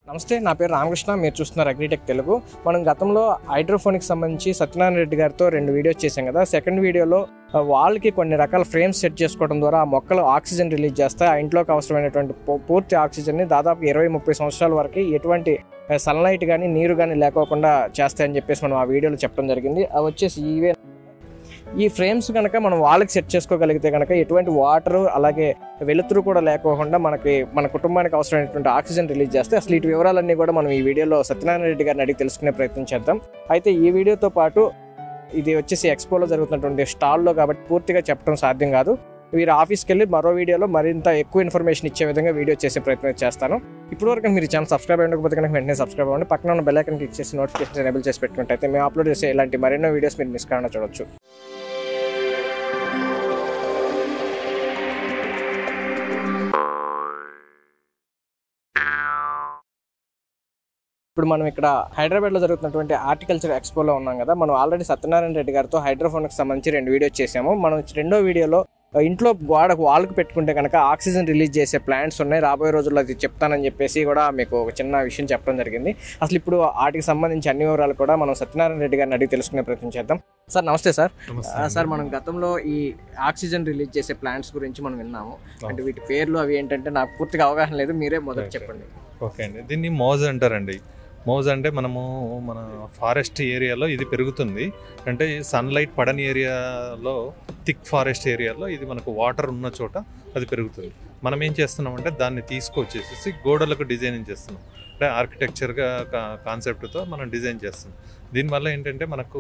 నమస్తే నా పేరు రామకృష్ణ మీరు చూస్తున్నారు అగ్రిటెక్ తెలుగు మనం గతంలో హైడ్రోఫోనిక్ సంబంధించి సత్యనారాయణ రెడ్డి గారితో రెండు వీడియోస్ చేశాం కదా సెకండ్ వీడియోలో ఆ, వాళ్ళకి కొన్ని రకాల ఫ్రేమ్స్ సెట్ చేసుకోవడం ద్వారా ఆ మొక్కలు ఆక్సిజన్ రిలీజ్ చేస్తాయి ఆ ఇంట్లోకి అవసరమైనటువంటి పూ- పూర్తి ఆక్సిజన్ని దాదాపు ఇరవై ముప్పై సంవత్సరాల వరకు ఎటువంటి సన్లైట్ కానీ నీరు కానీ లేకోకుండా చేస్తాయని చెప్పేసి మనం ఆ వీడియోలో చెప్పడం జరిగింది అవి వచ్చేసి ఇవే ఈ ఫ్రేమ్స్ కనుక మనం వాళ్ళకి సెట్ చేసుకోగలిగితే కనుక ఎటువంటి వాటర్ అలాగే వెలుతురు కూడా లేకోకుండా మనకి మన కుటుంబానికి అవసరమైనటువంటి ఆక్సిజన్ రిలీజ్ చేస్తే అసలు ఇటు వివరాలన్నీ కూడా మనం ఈ వీడియోలో సత్యనారాయణ రెడ్డి గారిని అడిగి తెలుసుకునే ప్రయత్నం చేద్దాం అయితే ఈ వీడియోతో పాటు ఇది వచ్చేసి ఎక్స్పోలో జరుగుతున్నటువంటి స్టాల్లో కాబట్టి పూర్తిగా చెప్పడం సాధ్యం కాదు వీరు ఆఫీస్కి వెళ్ళి మరో వీడియోలో మరింత ఎక్కువ ఇన్ఫర్మేషన్ ఇచ్చే విధంగా వీడియో చేసే ప్రయత్నం చేస్తాను ఇప్పటివరకు మీరు ఛానల్ సబ్స్క్రైబ్ ఉండకపోతే కనుక వెంటనే సబ్స్క్రైబ్ అవ్వండి పక్కన ఉన్న బెల్ ఐకన్ క్లిక్ చేసి నోటిఫికేషన్ ఎనేబుల్ చేసి పెట్టుకుంటే మేము అప్లోడ్ చేసే ఇలాంటి మరెన్నో వీడియోస్ మీరు మిస్ కాకుండా చూడొచ్చు ఇప్పుడు మనం ఇక్కడ హైదరాబాద్లో జరుగుతున్నటువంటి హార్టికల్చర్ ఎక్స్పోలో ఉన్నాం కదా మనం ఆల్రెడీ సత్యనారాయణ రెడ్డి గారితో హైడ్రోఫోన్కి సంబంధించి రెండు వీడియోస్ చేసాము మనం రెండో వీడియోలో ఆ, ఇంట్లో గోడకు వాల్కి పెట్టుకుంటే కనుక ఆక్సిజన్ రిలీజ్ చేసే ప్లాంట్స్ ఉన్నాయి రాబోయే రోజుల్లో అది చెప్తానని చెప్పేసి కూడా మీకు ఒక చిన్న విషయం చెప్పడం జరిగింది అసలు ఇప్పుడు వాటికి సంబంధించి అన్ని వివరాలు కూడా మనం సత్యనారాయణ రెడ్డి గారిని అడిగి తెలుసుకునే ప్రయత్నం చేద్దాం సార్ నమస్తే సార్ ఆ, సార్ మనం గతంలో ఈ ఆక్సిజన్ రిలీజ్ చేసే ప్లాంట్స్ గురించి మనం విన్నాము అంటే వీటి పేర్లు అవి ఏంటంటే నాకు పూర్తిగా అవగాహన లేదు మీరే మొదట Right, చెప్పండి ఓకే అండి దీన్ని మోజ్ అంటారండి మోజ్ అంటే మనము మన ఫారెస్ట్ ఏరియాలో ఇది పెరుగుతుంది అంటే సన్లైట్ పడని ఏరియాలో థిక్ ఫారెస్ట్ ఏరియాలో ఇది మనకు వాటర్ ఉన్న చోట అది పెరుగుతుంది మనం ఏం చేస్తున్నామంటే దాన్ని తీసుకొచ్చేసి గోడలకు డిజైనింగ్ చేస్తున్నాం అంటే ఆర్కిటెక్చర్గా కాన్సెప్ట్తో మనం డిజైన్ చేస్తున్నాం దీనివల్ల ఏంటంటే మనకు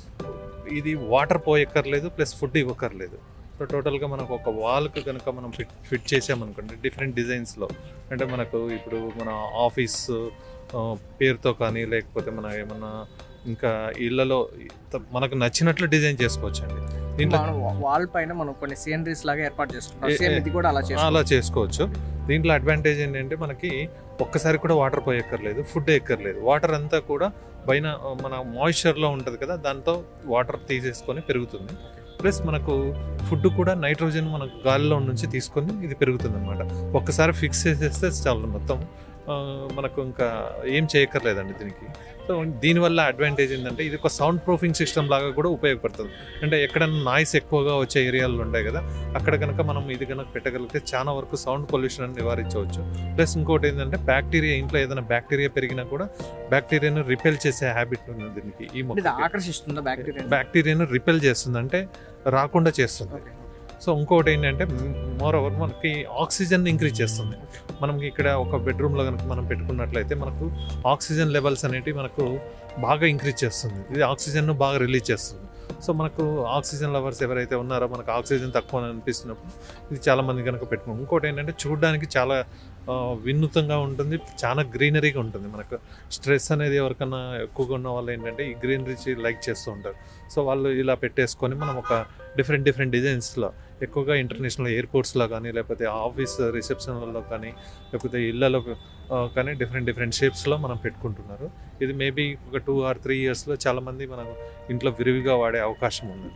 ఇది వాటర్ పోయక్కర్లేదు ప్లస్ ఫుడ్ ఇవ్వక్కర్లేదు సో టోటల్గా మనకు ఒక వాల్కి కనుక మనం ఫిట్ ఫిట్ చేసామనుకోండి డిఫరెంట్ డిజైన్స్లో అంటే మనకు ఇప్పుడు మన ఆఫీస్ ఆ, పేరుతో కానీ లేకపోతే మన ఏమన్నా ఇంకా ఇళ్లలో త- మనకు నచ్చినట్లు డిజైన్ చేసుకోవచ్చు అండి దీంట్లో మనం వాల్ పైన మనం కొన్ని సీనరీస్ లాగా ఏర్పాటు చేసుకుంటాం ఏ- సేమ్ ఏ- ఇది కూడా అలా అలా చేసుకోవచ్చు చేసుకోవచ్చు దీంట్లో అడ్వాంటేజ్ ఏంటంటే మనకి ఒక్కసారి కూడా వాటర్ పోయక్కర్లేదు ఫుడ్ ఎక్కర్లేదు వాటర్ అంతా కూడా పైన ఆ, మన మాయిశ్చర్లో ఉంటుంది కదా దాంతో వాటర్ తీసేసుకొని పెరుగుతుంది ప్లస్ మనకు ఫుడ్ కూడా నైట్రోజన్ మనకు గాలిలో నుంచి తీసుకొని ఇది పెరుగుతుంది అనమాట ఒక్కసారి ఫిక్స్ చేసేస్తే చాలు మొత్తం ఆ, మనకు ఇంకా ఏం చేయక్కర్లేదండి దీనికి సో దీనివల్ల అడ్వాంటేజ్ ఏంటంటే ఇది ఒక సౌండ్ ప్రూఫింగ్ సిస్టమ్ లాగా కూడా ఉపయోగపడుతుంది అంటే ఎక్కడైనా నాయిస్ ఎక్కువగా వచ్చే ఏరియాలు ఉంటాయి కదా అక్కడ కనుక మనం ఇది కనుక పెట్టగలిగితే చాలా వరకు సౌండ్ పొల్యూషన్ నివారించవచ్చు ప్లస్ ఇంకోటి ఏంటంటే బ్యాక్టీరియా ఇంట్లో ఏదైనా బ్యాక్టీరియా పెరిగినా కూడా బ్యాక్టీరియాను రిపెల్ చేసే హ్యాబిట్ ఉంది దీనికి ఈ ఇది మొక్క ఆకర్షిస్తుందా బ్యాక్టీరియా బ్యాక్టీరియాను రిపెల్ చేస్తుంది అంటే రాకుండా చేస్తుంది సో ఇంకోటి ఏంటంటే మోర్ ఓవర్ మనకి ఆక్సిజన్ ఇంక్రీజ్ చేస్తుంది మనకి ఇక్కడ ఒక బెడ్రూమ్లో కనుక మనం పెట్టుకున్నట్లయితే మనకు ఆక్సిజన్ లెవెల్స్ అనేటివి మనకు బాగా ఇంక్రీజ్ చేస్తుంది ఇది ఆక్సిజన్ను బాగా రిలీజ్ చేస్తుంది సో మనకు ఆక్సిజన్ లవర్స్ ఎవరైతే ఉన్నారో మనకు ఆక్సిజన్ తక్కువ అని అనిపిస్తున్నప్పుడు ఇది చాలా మంది కనుక పెట్టుకున్నాం ఇంకోటి ఏంటంటే చూడడానికి చాలా ఆ, వినూతంగా ఉంటుంది చాలా గ్రీనరీగా ఉంటుంది మనకు స్ట్రెస్ అనేది ఎవరికైనా ఎక్కువగా ఉన్న వాళ్ళు ఏంటంటే ఈ గ్రీనరీ లైక్ చేస్తూ ఉంటారు సో వాళ్ళు ఇలా పెట్టేసుకొని మనం ఒక డిఫరెంట్ డిఫరెంట్ డిజైన్స్లో ఎక్కువగా ఇంటర్నేషనల్ ఎయిర్పోర్ట్స్లో కానీ లేకపోతే ఆఫీస్ రిసెప్షన్లలో కానీ లేకపోతే ఇళ్లలో ఆ, కానీ డిఫరెంట్ డిఫరెంట్ షేప్స్లో మనం పెట్టుకుంటున్నారు ఇది మేబీ ఒక టూ ఆర్ త్రీ ఇయర్స్లో చాలామంది మనం ఇంట్లో విరివిగా వాడే అవకాశం ఉంది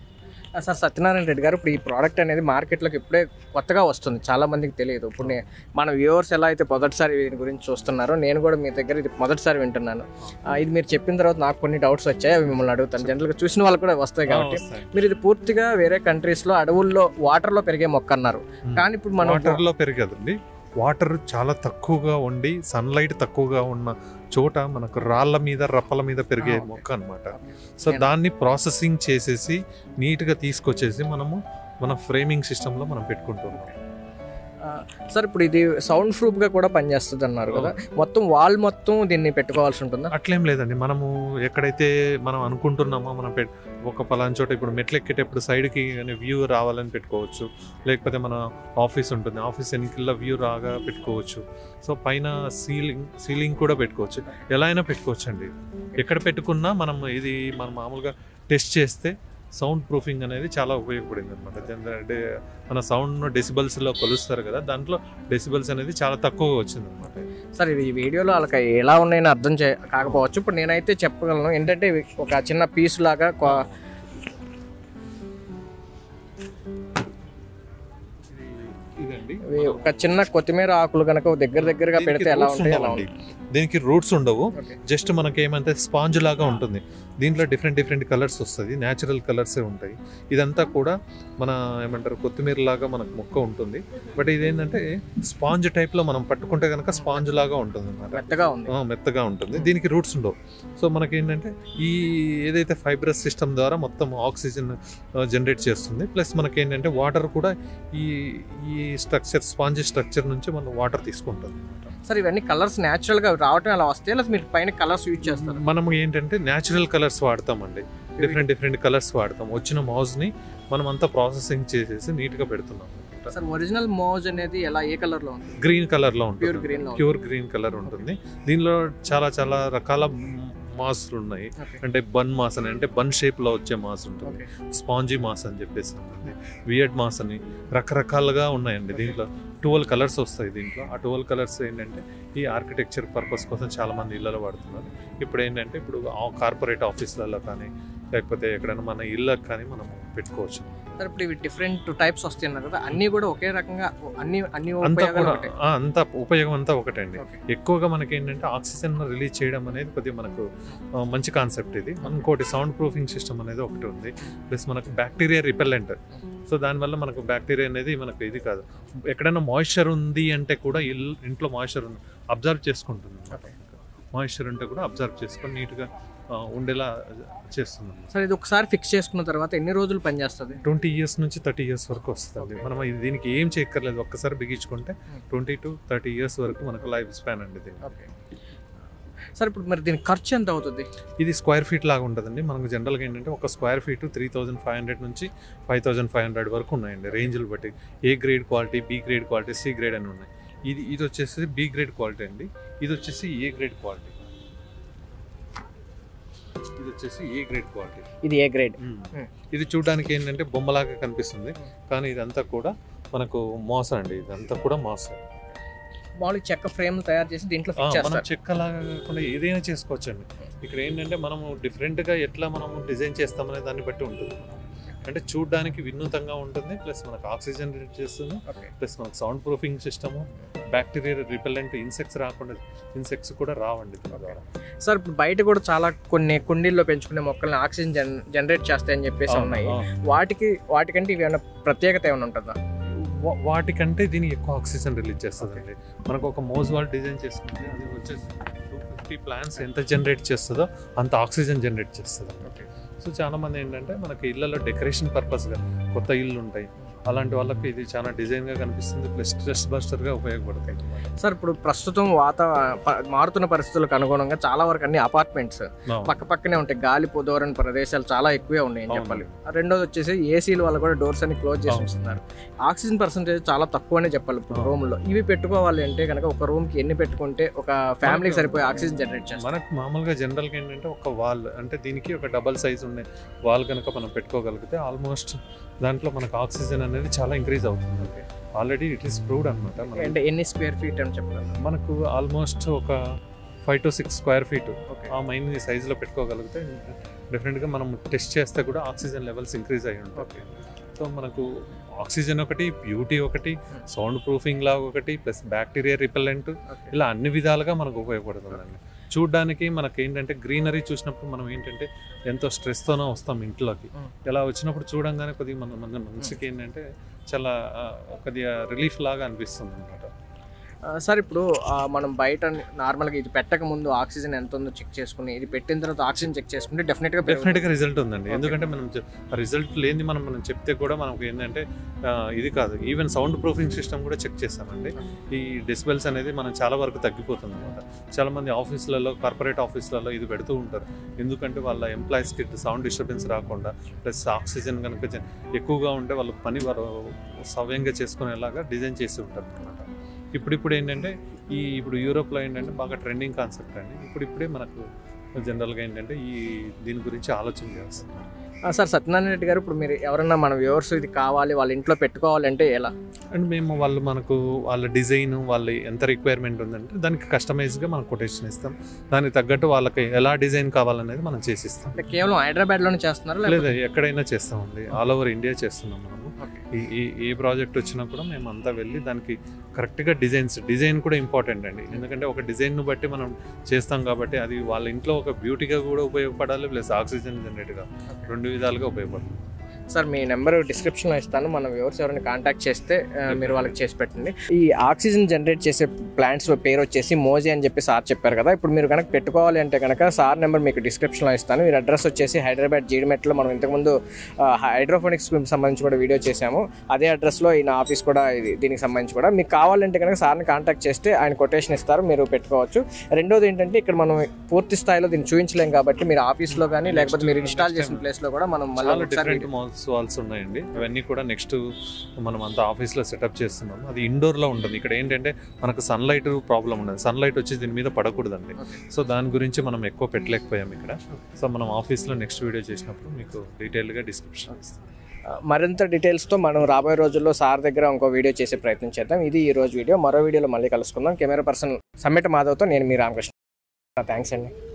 సార్ సత్యనారాయణ రెడ్డి గారు ఇప్పుడు ఈ ప్రోడక్ట్ అనేది మార్కెట్లోకి ఇప్పుడే కొత్తగా వస్తుంది చాలా మందికి తెలియదు ఇప్పుడు నే- మన వ్యూవర్స్ ఎలా అయితే మొదటిసారి దీని గురించి చూస్తున్నారో నేను కూడా మీ దగ్గర ఇది మొదటిసారి వింటున్నాను ఆ, ఇది మీరు చెప్పిన తర్వాత నాకు కొన్ని డౌట్స్ వచ్చాయి అవి మిమ్మల్ని అడుగుతాను జనరల్గా చూసిన వాళ్ళు కూడా వస్తాయి కాబట్టి మీరు ఇది పూర్తిగా వేరే కంట్రీస్ లో అడవుల్లో వాటర్ లో పెరిగే మొక్క అన్నారు కానీ ఇప్పుడు మనం వాటర్లో పెరగదండి వాటర్ చాలా తక్కువగా ఉండి సన్లైట్ తక్కువగా ఉన్న చోట మనకు రాళ్ళ మీద రప్పల మీద పెరిగే ఆ, okay. మొక్క అన్నమాట సో నేను- దాన్ని ప్రాసెసింగ్ చేసేసి నీట్గా తీసుకొచ్చేసి మనము మన ఫ్రేమింగ్ సిస్టంలో మనం పెట్టుకుంటున్నాం ఆ, సార్ ఇప్పుడు ఇది సౌండ్ ప్రూఫ్ గా కూడా పనిచేస్తుంది అన్నారు కదా మొత్తం వాల్ మొత్తం దీన్ని పెట్టుకోవాల్సి ఉంటుందా అట్లేం లేదండి మనము ఎక్కడైతే మనం అనుకుంటున్నామో మనం పెట్ ఒక పలానా చోట ఇప్పుడు మెట్లు ఎక్కేటప్పుడు సైడ్కి వ్యూ రావాలని పెట్టుకోవచ్చు లేకపోతే మన ఆఫీస్ ఉంటుంది ఆఫీస్ వెనకిల్ల వ్యూ రాగా పెట్టుకోవచ్చు సో పైన సీలింగ్ సీలింగ్ కూడా పెట్టుకోవచ్చు ఎలా అయినా పెట్టుకోవచ్చు అండి ఎక్కడ పెట్టుకున్నా మనం ఇది మనం మామూలుగా టెస్ట్ చేస్తే సౌండ్ ప్రూఫింగ్ అనేది చాలా ఉపయోగపడింది అనమాట మన సౌండ్ డెసిబల్స్లో కొలుస్తారు కదా దాంట్లో డెసిబల్స్ అనేది చాలా తక్కువగా వచ్చింది అనమాట సార్ ఇది ఈ వీడియోలో వాళ్ళకి ఎలా ఉన్నాయని అర్థం చే కాకపోవచ్చు ఇప్పుడు నేనైతే చెప్పగలను ఏంటంటే ఇవి ఒక చిన్న పీస్ లాగా కొ- ఇదండి ఇవి ఒక చిన్న కొత్తిమీర ఆకులు కనుక దగ్గర దగ్గరగా పెడితే ఎలా ఉంటాయి అలా ఉంటాయి దీనికి రూట్స్ ఉండవు ఓకే జస్ట్ మనకి ఏమంటే స్పాంజ్ లాగా ఉంటుంది దీంట్లో డిఫరెంట్ డిఫరెంట్ కలర్స్ వస్తుంది న్యాచురల్ కలర్సే ఉంటాయి ఇదంతా కూడా మన ఏమంటారు కొత్తిమీర లాగా మనకు మొక్క ఉంటుంది బట్ ఇదేంటంటే స్పాంజ్ టైప్లో మనం పట్టుకుంటే కనుక స్పాంజ్ లాగా ఉంటుంది అనమాట మెత్తగా ఉంది మెత్తగా ఉంటుంది దీనికి రూట్స్ ఉండవు సో మనకి ఏంటంటే ఈ ఏదైతే ఫైబ్రస్ సిస్టమ్ ద్వారా మొత్తం ఆక్సిజన్ జనరేట్ చేస్తుంది ప్లస్ మనకి ఏంటంటే వాటర్ కూడా ఈ ఈ స్ట్రక్చర్ స్పాంజ్ స్ట్రక్చర్ నుంచి మనం వాటర్ తీసుకుంటుంది సార్ ఇవన్నీ కలర్స్ న్యాచురల్ గా రావటం అలా వస్తాయి లేదా మీరు పైన కలర్స్ యూజ్ చేస్తారు మనం ఏంటంటే న్యాచురల్ కలర్స్ వాడతామండి డిఫరెంట్ డిఫరెంట్ కలర్స్ వాడతాం వచ్చిన మౌజ్ని మనం అంతా ప్రాసెసింగ్ చేసేసి నీట్గా పెడుతున్నాం సార్ ఒరిజినల్ మోజ్ అనేది ఎలా ఏ కలర్ లో ఉంది గ్రీన్ కలర్లో ప్యూర్ ఉంటుంది గ్రీన్ లో ప్యూర్ గ్రీన్ కలర్ ఉంటుంది దీనిలో చాలా చాలా రకాల మాస్లు ఉన్నాయి ఓకే అంటే బన్ మాస్ అని అంటే బన్ షేప్లో వచ్చే మాస్ ఉంటుంది ఓకే స్పాంజీ మాస్ అని చెప్పేసి ఉంటుంది వియర్డ్ మాస్ అని రకరకాలుగా ఉన్నాయండి దీంట్లో ట్వెల్వ్ కలర్స్ వస్తాయి దీంట్లో ఆ ట్వెల్వ్ కలర్స్ ఏంటంటే ఈ ఆర్కిటెక్చర్ పర్పస్ కోసం చాలా మంది ఇళ్ళలో వాడుతున్నారు ఇప్పుడు ఏంటంటే ఇప్పుడు కార్పొరేట్ ఆఫీసులలో కానీ లేకపోతే ఎక్కడైనా మన ఇళ్ళకి కానీ మనం పెట్టుకోవచ్చు సార్ ఇప్పుడు ఇవి డిఫరెంట్ టైప్స్ వస్తున్నాయి కదా అన్ని కూడా ఒకే రకంగా అన్ని అన్ని అంతా ఉపయోగాలు కూడా ఒకటే ఆ, అంతా ఉపయోగం అంతా ఒకటే అండి ఓకే ఎక్కువగా మనకి ఏంటంటే ఆక్సిజన్ రిలీజ్ చేయడం అనేది కొద్దిగా మనకు ఆ, మంచి కాన్సెప్ట్ ఇది ఇంకోటి సౌండ్ ప్రూఫింగ్ సిస్టమ్ అనేది ఒకటి ఉంది ప్లస్ మనకు బ్యాక్టీరియా రిపెల్లెంట్ సో దానివల్ల మనకు బ్యాక్టీరియా అనేది మనకు ఇది కాదు ఎక్కడైనా మాయిశ్చర్ ఉంది అంటే కూడా ఇల్లు ఇంట్లో మాయిశ్చర్ ఉంది అబ్జర్వ్ చేసుకుంటుంది Okay. మాయిశ్చర్ ఉంటే కూడా అబ్జర్వ్ చేసుకొని నీట్గా ఉండేలా చేస్తుంది సార్ ఇది ఒకసారి ఫిక్స్ చేసుకున్న తర్వాత ఎన్ని రోజులు పనిచేస్తుంది ట్వంటీ ఇయర్స్ నుంచి థర్టీ ఇయర్స్ వరకు వస్తుంది Okay. మనం ఇది- దీనికి ఏం చేయక్కర్లేదు ఒక్కసారి బిగించుకుంటే ట్వంటీ టు థర్టీ ఇయర్స్ వరకు మనకు లైఫ్ స్పాన్ అండి దీనికి ఓకే సార్ ఇప్పుడు మరి దీని ఖర్చు ఎంత అవుతుంది ఇది స్క్వేర్ ఫీట్ లాగా ఉంటుందండి మనకు జనరల్గా ఏంటంటే ఒక square feet three thousand five hundred నుంచి ఫైవ్ థౌజండ్ ఫైవ్ హండ్రెడ్ వరకు ఉన్నాయండి రేంజ్లు బట్టి A grade quality B grade quality C grade అని ఉన్నాయి ఇది ఇది వచ్చేసి బి గ్రేడ్ క్వాలిటీ అండి ఇది వచ్చేసి ఏ గ్రేడ్ క్వాలిటీ ఇది వచ్చేసి ఏ గ్రేడ్ క్వాలిటీ ఇది ఏ గ్రేడ్ ఇది చూడడానికి ఏంటంటే బొమ్మలాగా కనిపిస్తుంది కానీ ఇదంతా కూడా మనకు మోస అండి ఇదంతా కూడా మోస మామూలుగా చెక్క ఫ్రేమ్ తయారు చేసి దీంట్లో ఆ, ఫిక్స్ మనం చేస్తారు చెక్కలాగా కాకుండా ఏదైనా చేసుకోవచ్చండి ఇక్కడ ఏంటంటే మనము డిఫరెంట్గా ఎట్లా మనము డిజైన్ చేస్తామనే దాన్ని బట్టి ఉంటుంది అంటే చూడడానికి వినూతంగా ఉంటుంది ప్లస్ మనకు ఆక్సిజన్ రిలీజ్ చేస్తుంది ఓకే ప్లస్ మనకు sound proofing system bacteria repellent insects రాకుండా ఇన్సెక్ట్స్ కూడా రావండి దీని ద్వారా సార్ ఇప్పుడు బయట కూడా చాలా కొన్ని కుండీల్లో పెంచుకునే మొక్కల్ని ఆక్సిజన్ జన్ జనరేట్ చేస్తాయని చెప్పేసి ఉన్నాయి ఆ, వాటికి వాటికంటే ఇవి ఏమైనా ప్రత్యేకత ఏమైనా ఉంటుందా వా- వాటికంటే దీని ఎక్కువ ఆక్సిజన్ రిలీజ్ చేస్తుందండి మనకు ఒక మోజ్ వాల్ డిజైన్ చేసుకుంటే అది వచ్చేసి టూ ఫిఫ్టీ ప్లాంట్స్ ఎంత జనరేట్ చేస్తుందో అంత ఆక్సిజన్ జనరేట్ చేస్తుంది ఓకే సో చాలా మంది ఏంటంటే మనకి ఇళ్ళలో డెకరేషన్ పర్పస్గా కొత్త ఇల్లు ఉంటాయి అలాంటి వాళ్ళకి ఇది చాలా డిజైన్గా కనిపిస్తుంది ప్లస్ స్ట్రెస్ బస్టర్గా ఉపయోగపడుతుంది సార్ ఇప్పుడు ప్రస్తుతం వాత ప- మారుతున్న పరిస్థితులకు అనుగుణంగా చాలా వరకు అన్ని అపార్ట్మెంట్స్ పక్క పక్కనే ఉంటాయి గాలి పొదవరని ప్రదేశాలు చాలా ఎక్కువే ఉన్నాయి అని అవును. చెప్పాలి రెండోది వచ్చేసి ఏసీల వల్ల కూడా డోర్స్ అన్ని క్లోజ్ చేసి అవును. ఉంచుతున్నారు ఆక్సిజన్ పర్సంటేజ్ చాలా తక్కువనే చెప్పాలి ఇప్పుడు అవును. రూమ్ లో ఇవి పెట్టుకోవాలి అంటే కనుక ఒక రూమ్ కి ఎన్ని పెట్టుకుంటే ఒక ఫ్యామిలీకి మనకు- సరిపోయే ఆక్సిజన్ జనరేట్ చేస్తారు మనకు మామూలుగా జనరల్గా ఏంటంటే ఒక వాల్ అంటే దీనికి ఒక డబల్ సైజ్ ఉండే వాల్ కనుక మనం పెట్టుకోగలిగితే ఆల్మోస్ట్ దాంట్లో మనకు ఆక్సిజన్ అనేది చాలా ఇంక్రీజ్ అవుతుంది ఆల్రెడీ ఇట్ ఈస్ ప్రూవ్డ్ అనమాట అంటే ఎన్ని స్క్వేర్ ఫీట్ అని చెప్పగలరు మనకు ఆల్మోస్ట్ ఒక five to six square feet okay ఆ మైన్ సైజులో పెట్టుకోగలిగితే డెఫినెట్గా మనం టెస్ట్ చేస్తే కూడా ఆక్సిజన్ లెవెల్స్ ఇంక్రీజ్ అయ్యి ఉంటాయి ఓకే సో మనకు ఆక్సిజన్ ఒకటి బ్యూటీ ఒకటి సౌండ్ ప్రూఫింగ్ లాగా ఒకటి ప్లస్ బ్యాక్టీరియా రిపెల్లెంట్ ఓకే ఇలా అన్ని విధాలుగా మనకు ఉపయోగపడుతుందండి చూడడానికి మనకి ఏంటంటే గ్రీనరీ చూసినప్పుడు మనం ఏంటంటే ఎంతో స్ట్రెస్తోనే వస్తాం ఇంట్లోకి Mm. ఇలా వచ్చినప్పుడు చూడంగానే కొద్దిగా మన మన మనసుకి ఏంటంటే చాలా ఆ, కొద్దిగా రిలీఫ్ లాగా అనిపిస్తుంది అనమాట ఆ, సార్ ఇప్పుడు ఆ, మనం బయట నార్మల్గా ఇది పెట్టక ముందు ఆక్సిజన్ ఎంత ఉందో చెక్ చేసుకుని ఇది పెట్టిన తర్వాత ఆక్సిజన్ చెక్ చేసుకుంటే డెఫినెట్గా డెఫినెట్ గా రిజల్ట్ ఉందండి Okay. ఎందుకంటే మనం రిజల్ట్ లేని మనం మనం చెప్తే కూడా మనకు ఏంటంటే ఆ, ఇది కాదు ఈవెన్ సౌండ్ ప్రూఫింగ్ సిస్టమ్ కూడా చెక్ చేస్తామండి ఈ డిస్బెల్స్ అనేది మనం చాలా వరకు తగ్గిపోతుంది అనమాట చాలా మంది ఆఫీసులలో కార్పొరేట్ ఆఫీసులలో ఇది పెడుతూ ఉంటారు ఎందుకంటే వాళ్ళ ఎంప్లాయీస్కి సౌండ్ డిస్టర్బెన్స్ రాకుండా ప్లస్ ఆక్సిజన్ కనుక జ- ఎక్కువగా ఉంటే వాళ్ళ పని వారు సవ్యంగా చేసుకునేలాగా డిజైన్ చేసి ఉంటారు అనమాట ఇప్పుడిప్పుడు ఏంటంటే ఈ ఇప్పుడు యూరోప్లో ఏంటంటే బాగా ట్రెండింగ్ కాన్సెప్ట్ అండి ఇప్పుడిప్పుడే మనకు జనరల్గా ఏంటంటే ఈ దీని గురించి ఆలోచన చేస్తున్నాం ఆ, సార్ సత్యనారాయణ రెడ్డి గారు ఇప్పుడు మీరు ఎవరన్నా మన వ్యూవర్స్ ఇది కావాలి వాళ్ళ ఇంట్లో పెట్టుకోవాలంటే ఎలా అండ్ మేము వాళ్ళు మనకు వాళ్ళ డిజైన్ వాళ్ళ ఎంత రిక్వైర్మెంట్ ఉందంటే దానికి కస్టమైజ్గా మనం కొటేషన్ ఇస్తాం దానికి తగ్గట్టు వాళ్ళకి ఎలా డిజైన్ కావాలనేది మనం చేసిస్తాం అంటే కేవలం హైదరాబాద్లోనే చేస్తున్నారు లేదా ఎక్కడైనా చేస్తామండి ఆల్ ఓవర్ ఇండియా చేస్తున్నాం మనము ఓకే ఈ ఈ ఏ ప్రాజెక్ట్ వచ్చినా కూడా మేము అంతా వెళ్ళి దానికి కరెక్ట్గా డిజైన్స్ డిజైన్ కూడా ఇంపార్టెంట్ అండి ఎందుకంటే ఒక డిజైన్ను బట్టి మనం చేస్తాం కాబట్టి అది వాళ్ళ ఇంట్లో ఒక బ్యూటీగా కూడా ఉపయోగపడాలి ప్లస్ ఆక్సిజన్ జనరేట్గా రెండు విధాలుగా ఉపయోగపడుతుంది సార్ మీ నెంబర్ డిస్క్రిప్షన్లో ఇస్తాను మనం ఎవరు ఎవరైనా కాంటాక్ట్ చేస్తే ఆ, మీరు వాళ్ళకి చేసి పెట్టండి ఈ ఆక్సిజన్ జనరేట్ చేసే ప్లాంట్స్ పేరు వచ్చేసి మోజీ అని చెప్పి సార్ చెప్పారు కదా ఇప్పుడు మీరు కనుక పెట్టుకోవాలి అంటే కనుక సార్ నెంబర్ మీకు డిస్క్రిప్షన్లో ఇస్తాను మీరు అడ్రస్ వచ్చేసి హైదరాబాద్ జీడిమెట్లో మనం ఇంతకుముందు హైడ్రోఫోనిక్స్ సంబంధించి కూడా వీడియో చేశాము అదే అడ్రస్లో ఈ నా ఆఫీస్ కూడా ఇది దీనికి సంబంధించి కూడా మీకు కావాలంటే కనుక సార్ని కాంటాక్ట్ చేస్తే ఆయన కొటేషన్ ఇస్తారు మీరు పెట్టుకోవచ్చు రెండోది ఏంటంటే ఇక్కడ మనం పూర్తి స్థాయిలో దీన్ని చూపించలేం కాబట్టి మీరు ఆఫీస్లో కానీ లేకపోతే మీరు ఇన్స్టాల్ చేసిన ప్లేస్లో కూడా మనం మళ్ళీ చాలా ఒకసారి డిఫరెంట్ మాల్స్ వాల్స్ ఉన్నాయండి అవన్నీ కూడా నెక్స్ట్ మనం అంతా ఆఫీస్లో సెటప్ చేస్తున్నాం అది ఇండోర్లో ఉంటుంది ఇక్కడ ఏంటంటే మనకు సన్లైట్ ప్రాబ్లం ఉండదు సన్లైట్ వచ్చి దీని మీద పడకూడదండి సో దాని గురించి మనం ఎక్కువ పెట్టలేకపోయాం ఇక్కడ సో మనం ఆఫీస్లో నెక్స్ట్ వీడియో చేసినప్పుడు మీకు డీటెయిల్గా డిస్క్రిప్షన్ ఇస్తాం మరింత డీటెయిల్స్తో మనం రాబోయే రోజుల్లో సార్ దగ్గర ఇంకో వీడియో చేసే ప్రయత్నం చేద్దాం ఇది ఈ రోజు వీడియో మరో వీడియోలో మళ్ళీ కలుసుకుందాం కెమెరా పర్సన్ సమ్మెట మాధవ్తో నేను మీ రామకృష్ణ థ్యాంక్స్ అండి